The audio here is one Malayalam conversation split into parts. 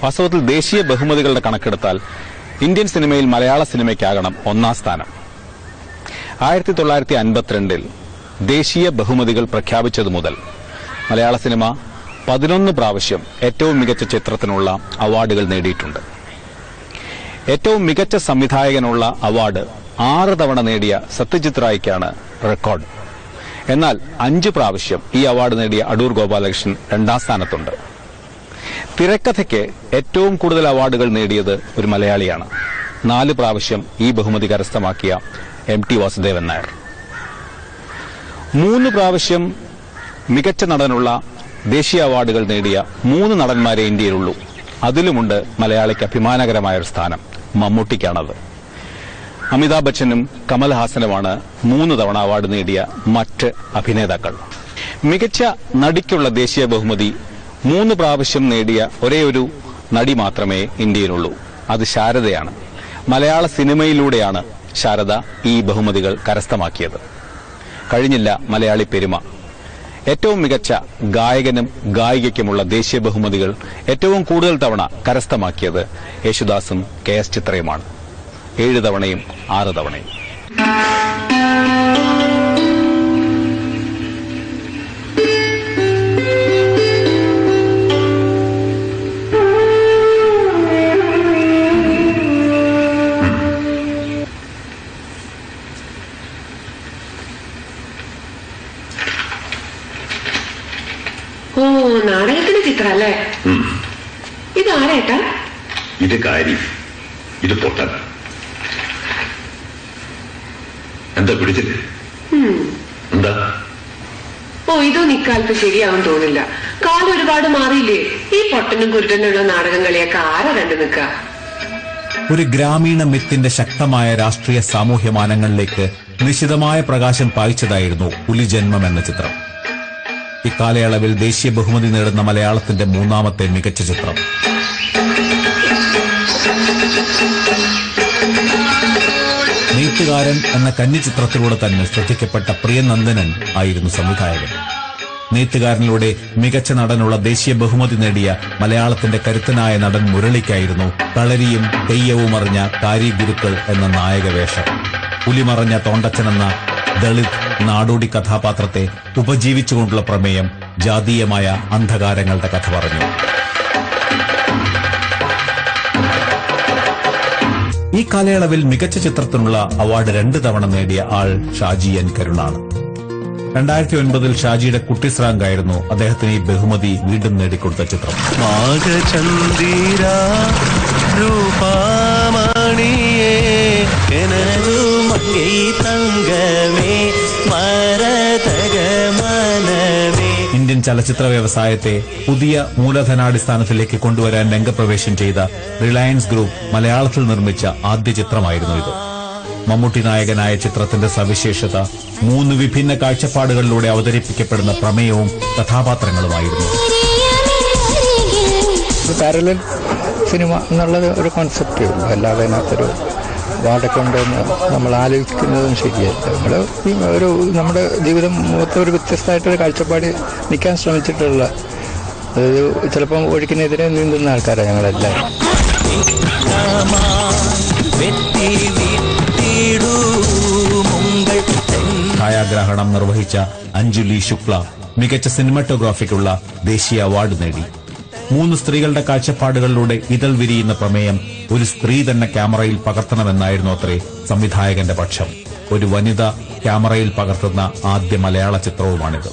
വാസ്തവത്തിൽ ദേശീയ ബഹുമതികളുടെ കണക്കെടുത്താൽ ഇന്ത്യൻ സിനിമയിൽ മലയാള സിനിമയ്ക്കാകണം ഒന്നാം സ്ഥാനം ആയിരത്തി തൊള്ളായിരത്തി അൻപത്തിരണ്ടിൽ ദേശീയ ബഹുമതികൾ പ്രഖ്യാപിച്ചതു മുതൽ മലയാള സിനിമ പതിനൊന്ന് പ്രാവശ്യം ഏറ്റവും മികച്ച ചിത്രത്തിനുള്ള അവാർഡുകൾ നേടിയിട്ടുണ്ട് ഏറ്റവും മികച്ച സംവിധായകനുള്ള അവാർഡ് ആറ് തവണ നേടിയ സത്യജിത് റായ്ക്കാണ് റെക്കോർഡ് എന്നാൽ അഞ്ച് പ്രാവശ്യം ഈ അവാർഡ് നേടിയ അടൂർ ഗോപാലകൃഷ്ണൻ രണ്ടാം സ്ഥാനത്തുണ്ട് തിരക്കഥയ്ക്ക് ഏറ്റവും കൂടുതൽ അവാർഡുകൾ നേടിയത് ഒരു മലയാളിയാണ് നാല് പ്രാവശ്യം ഈ ബഹുമതി കരസ്ഥമാക്കിയ എം ടി വാസുദേവൻ നായർ മൂന്ന് പ്രാവശ്യം മികച്ച നടനുള്ള ദേശീയ അവാർഡുകൾ നേടിയ മൂന്ന് നടന്മാരെ ഇന്ത്യയിലുള്ളൂ അതിലുമുണ്ട് മലയാളിക്ക് അഭിമാനകരമായ ഒരു സ്ഥാനം മമ്മൂട്ടിക്കാണത് അമിതാഭ് ബച്ചനും കമൽഹാസനുമാണ് മൂന്ന് തവണ അവാർഡ് നേടിയ മറ്റ് അഭിനേതാക്കൾ മികച്ച നടിക്കുള്ള ദേശീയ ബഹുമതി മൂന്ന് പ്രാവശ്യം നേടിയ ഒരേ ഒരു നടി മാത്രമേ ഇന്ത്യയിലുള്ളൂ അത് ശാരദയാണ് മലയാള സിനിമയിലൂടെയാണ് ശാരദ ഈ ബഹുമതികൾ കരസ്ഥമാക്കിയത് കഴിഞ്ഞില്ല മലയാളി പെരുമ ഏറ്റവും മികച്ച ഗായകനും ഗായികയ്ക്കുമുള്ള ദേശീയ ബഹുമതികൾ ഏറ്റവും കൂടുതൽ തവണ കരസ്ഥമാക്കിയത് യേശുദാസും കെ എസ് ചിത്രയുമാണ് ഏഴ് തവണയും ആറ് തവണയും ഓ നാടകത്തിന്റെ ചിത്രം അല്ലേ ഇത് ആരേട്ടാ ഇത് കാര്യം ഇത് പൊട്ടൻ എന്താ പിടിച്ചില്ലേ എന്താ ഓ ഇതൊന്നും ഇക്കാലത്ത് ശരിയാവും തോന്നില്ല കാലം ഒരുപാട് മാറിയില്ലേ ഈ പൊട്ടനും കുരുട്ടനുള്ള നാടകം കളിയൊക്കെ ആരാ കണ്ടു നിക്ക ഒരു ഗ്രാമീണ മിത്തിന്റെ ശക്തമായ രാഷ്ട്രീയ സാമൂഹ്യ മാനങ്ങളിലേക്ക് നിശിതമായ പ്രകാശം പായിച്ചതായിരുന്നു പുലിജന്മം എന്ന ചിത്രം ഇക്കാലയളവിൽ ദേശീയ ബഹുമതി നേടുന്ന മലയാളത്തിന്റെ മൂന്നാമത്തെ മികച്ച ചിത്രം നെയ്ത്തുകാരൻ എന്ന കന്നി ചിത്രത്തിലൂടെ തന്നെ ശ്രദ്ധിക്കപ്പെട്ട പ്രിയനന്ദനൻ ആയിരുന്നു സംവിധായകൻ നെയ്ത്തുകാരനിലൂടെ മികച്ച നടനുള്ള ദേശീയ ബഹുമതി നേടിയ മലയാളത്തിന്റെ കരുത്തനായ നടൻ മുരളിക്കായിരുന്നു കളരിയും തെയ്യവും അറിഞ്ഞ കാരി ഗുരുക്കൾ എന്ന നായകവേഷം പുലിമറഞ്ഞ തോണ്ടച്ചൻ എന്ന ദളിത് നാടോടി കഥാപാത്രത്തെ ഉപജീവിച്ചുകൊണ്ടുള്ള പ്രമേയം ജാതീയമായ അന്ധകാരങ്ങളുടെ കഥ പറഞ്ഞു ഈ കാലയളവിൽ മികച്ച ചിത്രത്തിനുള്ള അവാർഡ് രണ്ട് തവണ നേടിയ ആൾ ഷാജി എൻ കരുണാണ് രണ്ടായിരത്തി ഒൻപതിൽ ഷാജിയുടെ കുട്ടിസ്രാങ്കായിരുന്നു അദ്ദേഹത്തിന് ഈ ബഹുമതി വീണ്ടും നേടിക്കൊടുത്ത ചിത്രം നാഗചന്ദിര രൂപാമണിയേ எனது மங்கை தங்கமே மரதக மனமே ഇന്ത്യൻ ചലച്ചിത്ര വ്യവസായത്തെ പുതിയ മൂലധനാടിസ്ഥാനത്തിലേക്ക് കൊണ്ടുവരാൻ രംഗപ്രവേശം ചെയ്ത റിലയൻസ് ഗ്രൂപ്പ് മലയാളത്തിൽ നിർമ്മിച്ച ആദ്യ ചിത്രമായിരുന്നു ഇത് മമ്മൂട്ടി നായകനായ ചിത്രത്തിന്റെ സവിശേഷത മൂന്ന് വിഭിന്ന കാഴ്ചപ്പാടുകളിലൂടെ അവതരിപ്പിക്കപ്പെടുന്ന പ്രമേയവും കഥാപാത്രങ്ങളുമായിരുന്നു ഒരു പാരലൽ സിനിമ എന്നുള്ളത് ഒരു കോൺസെപ്റ്റേ ഉള്ളൂ അല്ലാതെ അതിനകത്തൊരു വാടൊക്കെ ഉണ്ടെന്ന് നമ്മൾ ആലോചിക്കുന്നതും ശരിയല്ല നമ്മൾ ഒരു നമ്മുടെ ജീവിതം മൊത്തം ഒരു വ്യത്യസ്തമായിട്ടൊരു കാഴ്ചപ്പാട് നിൽക്കാൻ ശ്രമിച്ചിട്ടുള്ള അതായത് ചിലപ്പം ഒഴുക്കിനെതിരെ നീന്തുന്ന ആൾക്കാരാണ് ഞങ്ങളെല്ലാവരും வெற்றி விட்டிடு உங்கள் ഛായാഗ്രാഹണം നിർവഹിച്ച അഞ്ജലി ശുക്ല മികച്ച സിനിമാറ്റോഗ്രാഫിക്കുള്ള ദേശീയ അവാർഡ് നേടി മൂന്ന് സ്ത്രീകളുടെ കാഴ്ചപ്പാടുകളിലൂടെ ഇതൾ വിരിയുന്ന പ്രമേയം ഒരു സ്ത്രീ തന്നെ ക്യാമറയിൽ പകർത്തണമെന്നായിരുന്നു അത്രേ സംവിധായകന്റെ പക്ഷം ഒരു വനിത ക്യാമറയിൽ പകർത്തുന്ന ആദ്യ മലയാള ചിത്രവുമാണിത്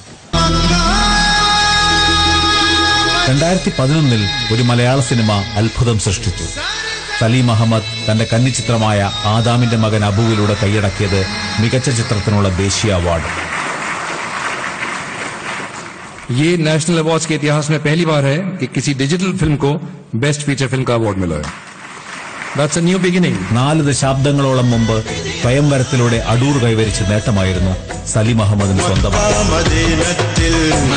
രണ്ടായിരത്തി പതിനൊന്നിൽ ഒരു മലയാള സിനിമ അത്ഭുതം സൃഷ്ടിച്ചു സലീം അഹമ്മദ് തന്റെ കന്നിച്ചിത്രമായ ആദാമിന്റെ മകൻ അബുവിലൂടെ കൈയടക്കിയത് മികച്ച ചിത്രത്തിനുള്ള ദേശീയ അവാർഡ് ये नेशनल अवार्ड्स के इतिहास में पहली बार है कि किसी डिजिटल फिल्म को बेस्ट फीचर फिल्म का अवार्ड मिला है दैट्स अ न्यू बिगिनिंग നാല് ദശാബ്ദങ്ങളോളം മുമ്പ് സ്വയംവരത്തിലൂടെ അടൂർ കൈവരിച്ച നേട്ടമായിരുന്നു സലീം അഹമ്മദിന് സ്വന്തമായി മദീനത്തിൽ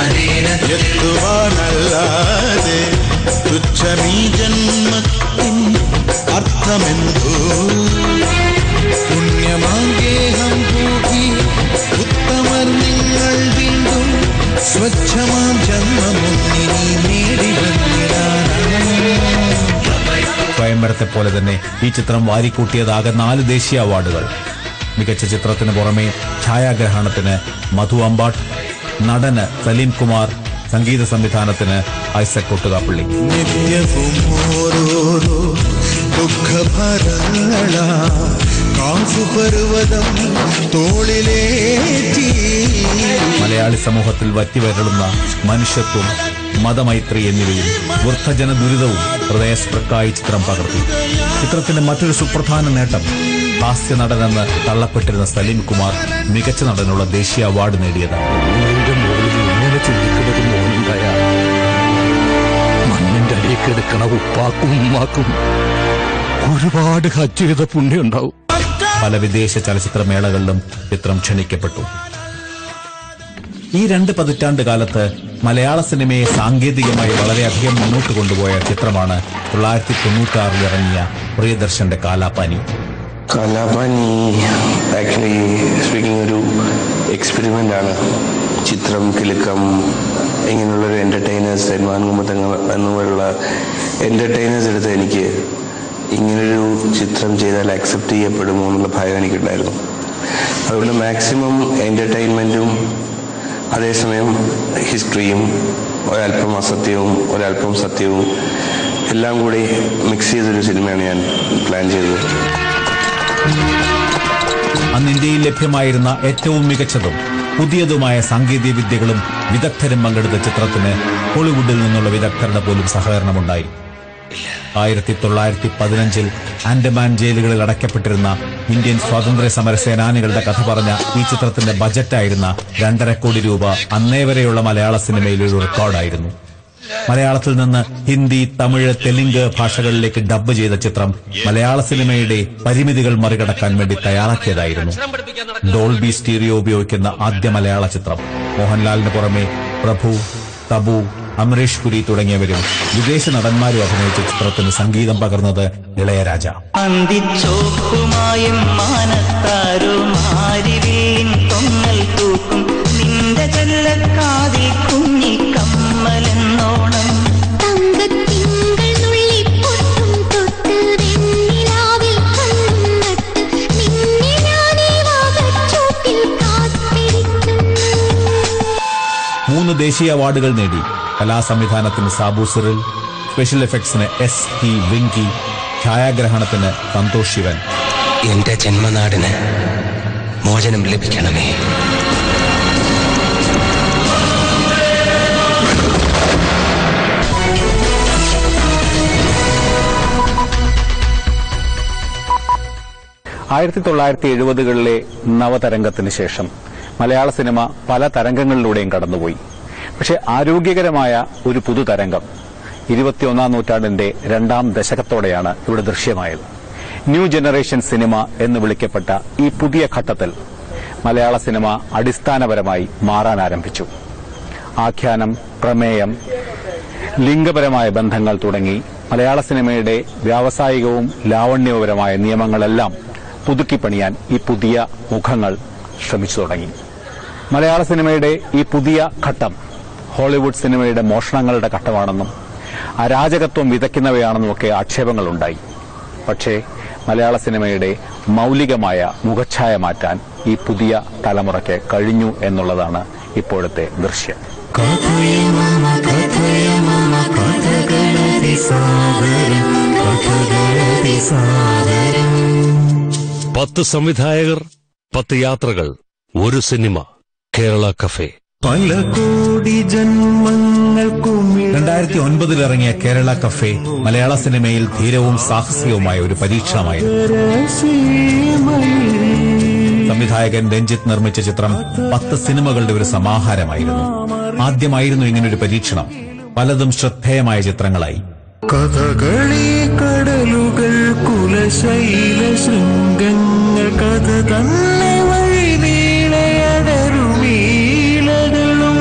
എത്തുവാനല്ലാതെ തുച്ഛമീ ജന്മത്തിൻ അർത്ഥമെന്തോ പുണ്യമാഗേഹം കൂടി ഉത്തമർ നിങ്ങൾ വീണ്ടും സ്വച്ഛമാം ജന്മമൊന്നിനി നേടി വന്നിടാനാ മാമരത്തെ പോലെ തന്നെ ഈ ചിത്രം വാരിക്കൂട്ടിയതാകെ നാല് ദേശീയ അവാർഡുകൾ മികച്ച ചിത്രത്തിന് പുറമെ ഛായാഗ്രഹണത്തിന് മധു അമ്പാട്ട് നടന് സലീം കുമാർ സംഗീത സംവിധാനത്തിന് ഐസക് കൊട്ടുകാപ്പള്ളി നിത്യവും ഓരോരോ ദുഃഖഭരങ്ങളാ കാസുപർവതം തോളിലേറ്റി മലയാളി സമൂഹത്തിൽ വറ്റിവരളുന്ന മനുഷ്യത്വം മതമൈത്രി എന്നിവയും വൃദ്ധജന ദുരിതവും ഹൃദയസ്പൃക്കായി ചിത്രം പകർത്തി ചിത്രത്തിന്റെ മറ്റൊരു സുപ്രധാന നേട്ടം ഹാസ്യ നടനെന്ന് തള്ളപ്പെട്ടിരുന്ന സലീം കുമാർ മികച്ച നടനുള്ള ദേശീയ അവാർഡ് നേടിയതാണ് എന്റെ മുകളിൽ ഇങ്ങനെ ചിന്തിക്കുന്നത് മോനുണ്ടായ മണ്ണിന്റെ അടിയിൽ കിടക്കണ ഉപ്പാക്കും ഉമ്മാക്കും ഒരുപാട് ഹജ്ജ് ചെയ്ത പുണ്യം ഉണ്ടാവും പല വിദേശ ചലച്ചിത്രമേളകളിലും ചിത്രം ക്ഷണിക്കപ്പെട്ടു ഈ രണ്ട് പതിറ്റാണ്ട് കാലത്ത് മലയാള സിനിമയെ സാങ്കേതികമായി വളരെയധികം മുന്നോട്ട് കൊണ്ടുപോയ ചിത്രമാണ് തൊള്ളായിരത്തി തൊണ്ണൂറ്റി ആറിൽ ഇറങ്ങിയ പ്രിയദർശന്റെ കാലാപാനി കലാപാനി ആക്ച്വലി സ്പീക്കിംഗ് ഒരു എക്സ്പെരിമെൻ്റ് ആണ് ചിത്രം കിലുക്കം ഇങ്ങനെയുള്ളൊരു എൻ്റർടൈനേഴ്സ് തെന്മാൻകുമ്പത്തങ്ങൾ എന്നുപോലുള്ള എൻ്റർടൈനേഴ്സ് എടുത്ത് എനിക്ക് ഇങ്ങനൊരു ചിത്രം ചെയ്താൽ അക്സെപ്റ്റ് ചെയ്യപ്പെടുമോ എന്നുള്ള ഭയം എനിക്കുണ്ടായിരുന്നു അതുകൊണ്ട് മാക്സിമം എൻ്റർടൈൻമെൻറ്റും അതേസമയം ഹിസ്റ്ററിയും ഒരല്പം അസത്യവും ഒരല്പം സത്യവും എല്ലാം കൂടി മിക്സ് ചെയ്തൊരു സിനിമയാണ് ഞാൻ പ്ലാൻ ചെയ്തത് അന്ന് ഇന്ത്യയിൽ ലഭ്യമായിരുന്ന ഏറ്റവും മികച്ചതും പുതിയതുമായ സാങ്കേതിക വിദ്യകളും വിദഗ്ധരും പങ്കെടുത്ത ചിത്രത്തിന് ഹോളിവുഡിൽ നിന്നുള്ള വിദഗ്ധരുടെ പോലും സഹകരണമുണ്ടായി ആയിരത്തി തൊള്ളായിരത്തി പതിനഞ്ചിൽ ആൻഡമാൻ ജയിലുകളിൽ അടയ്ക്കപ്പെട്ടിരുന്ന ഇന്ത്യൻ സ്വാതന്ത്ര്യ സമര സേനാനികളുടെ കഥ പറഞ്ഞ ഈ ചിത്രത്തിന്റെ ബജറ്റായിരുന്ന രണ്ടര കോടി രൂപ അന്നേ വരെയുള്ള മലയാള സിനിമയിൽ ഒരു റെക്കോർഡായിരുന്നു മലയാളത്തിൽ നിന്ന് ഹിന്ദി തമിഴ് തെലുങ്ക് ഭാഷകളിലേക്ക് ഡബ്ബ് ചെയ്ത ചിത്രം മലയാള സിനിമയുടെ പരിമിതികൾ മറികടക്കാൻ വേണ്ടി തയ്യാറാക്കിയതായിരുന്നു ഡോൾബി സ്റ്റീരിയോ ഉപയോഗിക്കുന്ന ആദ്യ മലയാള ചിത്രം മോഹൻലാലിന് പുറമെ പ്രഭു തബു അമരീഷ് പുരി തുടങ്ങിയവരും വിദേശ നടന്മാരും അഭിനയിച്ച ചിത്രത്തിന് സംഗീതം പകർന്നത് ഇളയരാജ അന്തിച്ചോപ്പുമായും മാനത്താരും ആരിവേൻ തൊങ്ങൽ തൂക്കും നിന്റെ ചെല്ലക്കാതിൽ കുഞ്ഞി കമ്മലെന്നോണം തങ്കത്തിങ്കൾ നുള്ളിപ്പൊട്ടും തൊട്ട് വെണ്ണിലാവിൽ കണ്ണും നട്ട് നിന്നെ ഞാനീ വാകച്ചൂട്ടിൽ കാത്തിരിക്കുന്നു മൂന്ന് ദേശീയ അവാർഡുകൾ നേടി കലാസംവിധാനത്തിന് സാബു സിറിൽ സ്പെഷ്യൽ എഫക്ട്സിന് എസ് ടി വെങ്കി ഛായാഗ്രഹണത്തിന് സന്തോഷ് ശിവൻ എന്റെ ജന്മനാടിന് മോചനം ലഭിക്കണമേ ആയിരത്തി തൊള്ളായിരത്തി എഴുപതുകളിലെ നവതരംഗത്തിന് ശേഷം മലയാള സിനിമ പല തരംഗങ്ങളിലൂടെയും കടന്നുപോയി പക്ഷെ ആരോഗ്യകരമായ ഒരു പുതുതരംഗം ഇരുപത്തിയൊന്നാം നൂറ്റാണ്ടിന്റെ രണ്ടാം ദശകത്തോടെയാണ് ഇവിടെ ദൃശ്യമായത് ന്യൂ ജനറേഷൻ സിനിമ എന്ന് വിളിക്കപ്പെട്ട ഈ പുതിയ ഘട്ടത്തിൽ മലയാള സിനിമ അടിസ്ഥാനപരമായി മാറാൻ ആരംഭിച്ചു ആഖ്യാനം പ്രമേയം ലിംഗപരമായ ബന്ധങ്ങൾ തുടങ്ങി മലയാള സിനിമയുടെ വ്യാവസായികവും ലാവണ്യപരമായ നിയമങ്ങളെല്ലാം പുതുക്കിപ്പണിയാൻ ഈ പുതിയ മുഖങ്ങൾ ശ്രമിച്ചു തുടങ്ങി മലയാള സിനിമയുടെ ഈ പുതിയ ഘട്ടം ഹോളിവുഡ് സിനിമയുടെ മോഷണങ്ങളുടെ ഘട്ടമാണെന്നും അരാജകത്വം വിതയ്ക്കുന്നവയാണെന്നുമൊക്കെ ആക്ഷേപങ്ങളുണ്ടായി പക്ഷേ മലയാള സിനിമയുടെ മൗലികമായ മുഖച്ഛായ മാറ്റാൻ ഈ പുതിയ തലമുറയ്ക്ക് കഴിഞ്ഞു എന്നുള്ളതാണ് ഇപ്പോഴത്തെ ദൃശ്യം പത്ത് സംവിധായകർ പത്ത് യാത്രകൾ ഒരു സിനിമ കേരള കഫേ പല കോടി ജന്മങ്ങൾക്കും രണ്ടായിരത്തി ഒൻപതിൽ ഇറങ്ങിയ കേരള കഫേ മലയാള സിനിമയിൽ ധീരവും സാഹസികവുമായ ഒരു പരീക്ഷണമായിരുന്നു സംവിധായകൻ രഞ്ജിത്ത് നിർമ്മിച്ച ചിത്രം പത്ത് സിനിമകളുടെ ഒരു സമാഹാരമായിരുന്നു ആദ്യമായിരുന്നു ഇങ്ങനൊരു പരീക്ഷണം പലതും ശ്രദ്ധേയമായ ചിത്രങ്ങളായി കഥകളി കടലുകൾ കുലശൈല ശൃംഗങ്ങൾ കഥ തന്നെ വഴി നീളയടരുമീളകളും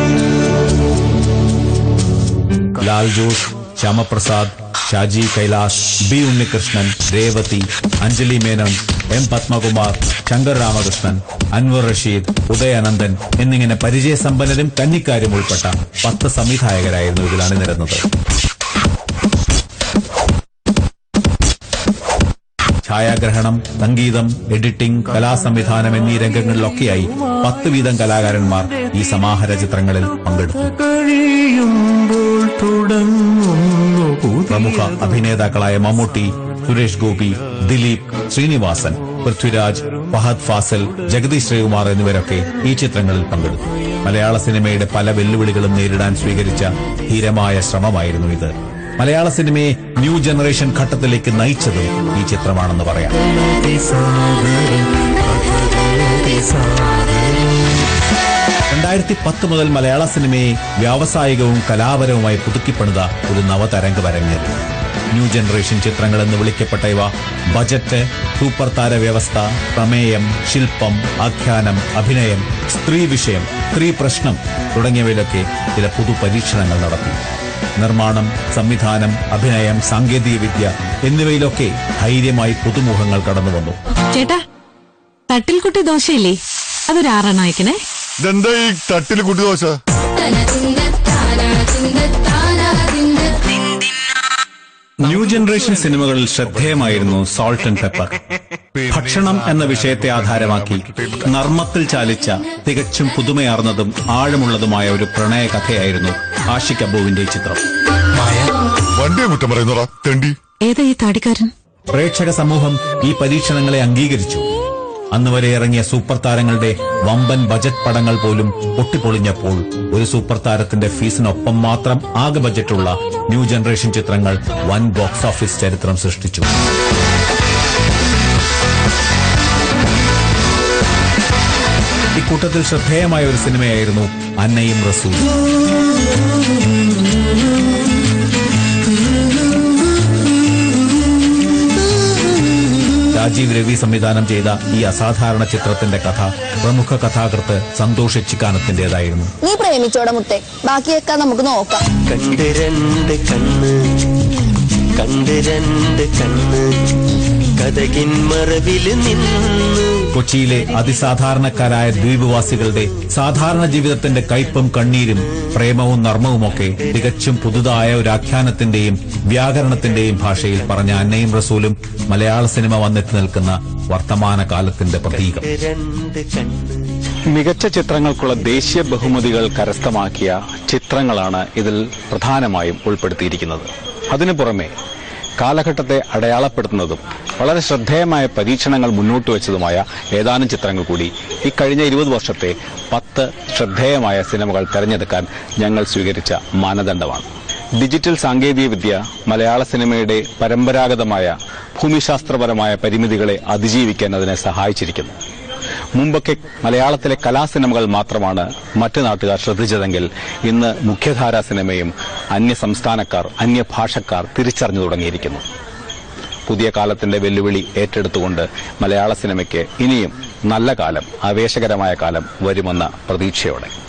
ലാൽ ജോസ് ശ്യാമപ്രസാദ് ഷാജി കൈലാസ് ബി ഉണ്ണികൃഷ്ണൻ രേവതി അഞ്ജലി മേനോൻ എം പത്മകുമാർ ശങ്കർ രാമകൃഷ്ണൻ അൻവർ റഷീദ് ഉദയാനന്ദൻ എന്നിങ്ങനെ പരിചയസമ്പന്നരും കന്നിക്കാരും ഉൾപ്പെട്ട പത്ത് സംവിധായകരായിരുന്നു ഇതിൽ അണിനിരന്നത് ഛായാഗ്രഹണം സംഗീതം എഡിറ്റിംഗ് കലാസംവിധാനം എന്നീ രംഗങ്ങളിലൊക്കെയായി പത്ത് വീതം കലാകാരന്മാർ ഈ സമാഹാര ചിത്രങ്ങളിൽ പങ്കെടുത്തു കഴിയുമ്പോൾ തുടങ്ങുന്നു പ്രമുഖ അഭിനേതാക്കളായ മമ്മൂട്ടി സുരേഷ് ഗോപി ദിലീപ് ശ്രീനിവാസൻ പൃഥ്വിരാജ് ഫഹദ് ഫാസിൽ ജഗദീഷ് ശ്രീകുമാർ എന്നിവരൊക്കെ ഈ ചിത്രങ്ങളിൽ പങ്കെടുത്തു മലയാള സിനിമയുടെ പല വെല്ലുവിളികളും നേരിടാൻ സ്വീകരിച്ച ധീരമായ ശ്രമമായിരുന്നു ഇത് മലയാള സിനിമയെ ന്യൂ ജനറേഷൻ ഘട്ടത്തിലേക്ക് നയിച്ചതും ഈ ചിത്രമാണെന്ന് പറയാം രണ്ടായിരത്തി പത്ത് മുതൽ മലയാള സിനിമയെ വ്യാവസായികവും കലാപരവുമായി പുതുക്കിപ്പണിത ഒരു നവതരംഗ വരങ്ങേറി ന്യൂ ജനറേഷൻ ചിത്രങ്ങൾ എന്ന് വിളിക്കപ്പെട്ട ഇവ ബജറ്റ് സൂപ്പർ താര വ്യവസ്ഥ പ്രമേയം ശില്പം ആഖ്യാനം അഭിനയം സ്ത്രീ വിഷയം സ്ത്രീ പ്രശ്നം തുടങ്ങിയവയിലൊക്കെ ചില പുതു പരീക്ഷണങ്ങൾ നടത്തി നിർമ്മാണം സംവിധാനം അഭിനയം സാങ്കേതികവിദ്യ എന്നിവയിലൊക്കെ ധൈര്യമായി പുതുമുഖങ്ങൾ കടന്നുവന്നു ചേട്ടാ തട്ടിൽ കുട്ടി ദോശയില്ലേ അതൊരു ആറെണ്ണം അയക്കണേ ഇതെന്താ ഈ തട്ടില് കുട്ടി ദോശ ന്യൂ ജനറേഷൻ സിനിമകളിൽ ശ്രദ്ധേയമായിരുന്നു സോൾട്ട് ആൻഡ് പെപ്പർ ഭക്ഷണം എന്ന വിഷയത്തെ ആധാരമാക്കി നർമ്മത്തിൽ ചാലിച്ച തികച്ചും പുതുമയാർന്നതും ആഴമുള്ളതുമായ ഒരു പ്രണയ കഥയായിരുന്നു ആഷിക് അബുവിന്റെ ഈ ചിത്രം വണ്ടിയെ കുറ്റം പറയുന്നോടാ തെണ്ടി ഏതാ ഈ താടിക്കാരൻ പ്രേക്ഷക സമൂഹം ഈ പരീക്ഷണങ്ങളെ അംഗീകരിച്ചു അന്നുവരെ ഇറങ്ങിയ സൂപ്പർ താരങ്ങളുടെ വമ്പൻ ബജറ്റ് പടങ്ങൾ പോലും പൊട്ടിപ്പൊളിഞ്ഞപ്പോൾ ഒരു സൂപ്പർ താരത്തിന്റെ ഫീസിനൊപ്പം മാത്രം ആകെ ബജറ്റുള്ള ന്യൂ ജനറേഷൻ ചിത്രങ്ങൾ വൻ ബോക്സ് ഓഫീസ് ചരിത്രം സൃഷ്ടിച്ചു ഇക്കൂട്ടത്തിൽ ശ്രദ്ധേയമായ ഒരു സിനിമയായിരുന്നു അന്നയും റസൂൽ രാജീവ് രവി സംവിധാനം ചെയ്ത ഈ അസാധാരണ ചിത്രത്തിന്റെ കഥ പ്രമുഖ കഥാകൃത്ത് സന്തോഷ് ചിക്കാനത്തിന്റേതായിരുന്നു നീ പ്രേമിച്ചോടെ മുത്തേ ബാക്കിയൊക്കെ നമുക്ക് നോക്കാം കണ്ട് രണ്ട് കണ്ണ് കണ്ട് രണ്ട് കണ്ണ് കഥകിൻ മറവിൽ നിന്ന് കൊച്ചിയിലെ അതിസാധാരണക്കാരായ ദ്വീപവാസികളുടെ സാധാരണ ജീവിതത്തിന്റെ കയ്പും കണ്ണീരും പ്രേമവും നർമ്മവുമൊക്കെ തികച്ചും പുതുതായ ഒരു ആഖ്യാനത്തിന്റെയും വ്യാകരണത്തിന്റെയും ഭാഷയിൽ പറഞ്ഞ അന്നയും റസൂലും മലയാള സിനിമ വന്നെത്തി നിൽക്കുന്ന വർത്തമാന കാലത്തിന്റെ പ്രതീകം രണ്ട് കണ്ണ് മികച്ച ചിത്രങ്ങൾക്കുള്ള ദേശീയ ബഹുമതികൾ കരസ്ഥമാക്കിയ ചിത്രങ്ങളാണ് ഇതിൽ പ്രധാനമായും ഉൾപ്പെടുത്തിയിരിക്കുന്നത് അതിനു പുറമെ കാലഘട്ടത്തെ അടയാളപ്പെടുത്തുന്നതും വളരെ ശ്രദ്ധേയമായ പരീക്ഷണങ്ങൾ മുന്നോട്ട് വെച്ചതുമായ ഏതാനും ചിത്രങ്ങൾ കൂടി ഈ കഴിഞ്ഞ ഇരുപത് വർഷത്തെ പത്ത് ശ്രദ്ധേയമായ സിനിമകൾ തെരഞ്ഞെടുക്കാൻ ഞങ്ങൾ സ്വീകരിച്ച മാനദണ്ഡമാണ് ഡിജിറ്റൽ സാങ്കേതികവിദ്യ മലയാള സിനിമയുടെ പരമ്പരാഗതമായ ഭൂമിശാസ്ത്രപരമായ പരിമിതികളെ അതിജീവിക്കാൻ അതിനെ സഹായിച്ചിരിക്കുന്നു മുമ്പൊക്കെ മലയാളത്തിലെ കലാസിനിമകൾ മാത്രമാണ് മറ്റു നാട്ടുകാർ ശ്രദ്ധിച്ചതെങ്കിൽ ഇന്ന് മുഖ്യധാരാ സിനിമയും അന്യ സംസ്ഥാനക്കാർ അന്യഭാഷക്കാർ തിരിച്ചറിഞ്ഞു തുടങ്ങിയിരിക്കുന്നു പുതിയ കാലത്തിന്റെ വെല്ലുവിളി ഏറ്റെടുത്തുകൊണ്ട് മലയാള സിനിമയ്ക്ക് ഇനിയും നല്ല കാലം ആവേശകരമായ കാലം വരുമെന്ന പ്രതീക്ഷയോടെ